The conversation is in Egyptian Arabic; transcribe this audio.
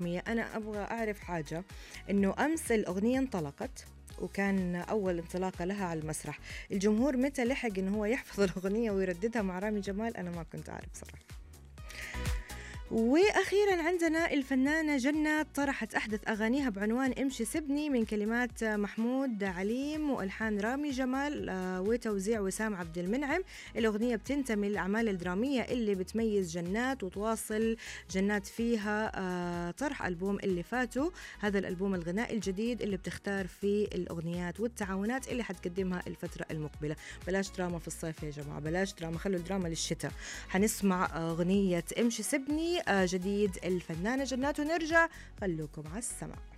الحكمية أنا أبغى أعرف حاجة إنه أمس الأغنية انطلقت وكان أول انطلاقة لها على المسرح الجمهور متى لحق إنه هو يحفظ الأغنية ويرددها مع رامي جمال أنا ما كنت أعرف صراحة واخيرا عندنا الفنانه جنة طرحت احدث اغانيها بعنوان امشي سبني من كلمات محمود عليم والحان رامي جمال آه، وتوزيع وسام عبد المنعم الاغنيه بتنتمي للاعمال الدراميه اللي بتميز جنات وتواصل جنات فيها آه، طرح البوم اللي فاتوا هذا الالبوم الغنائي الجديد اللي بتختار فيه الاغنيات والتعاونات اللي حتقدمها الفتره المقبله بلاش دراما في الصيف يا جماعه بلاش دراما خلوا الدراما للشتاء حنسمع اغنيه امشي سبني جديد الفنانة جنات ونرجع خلوكم على السماء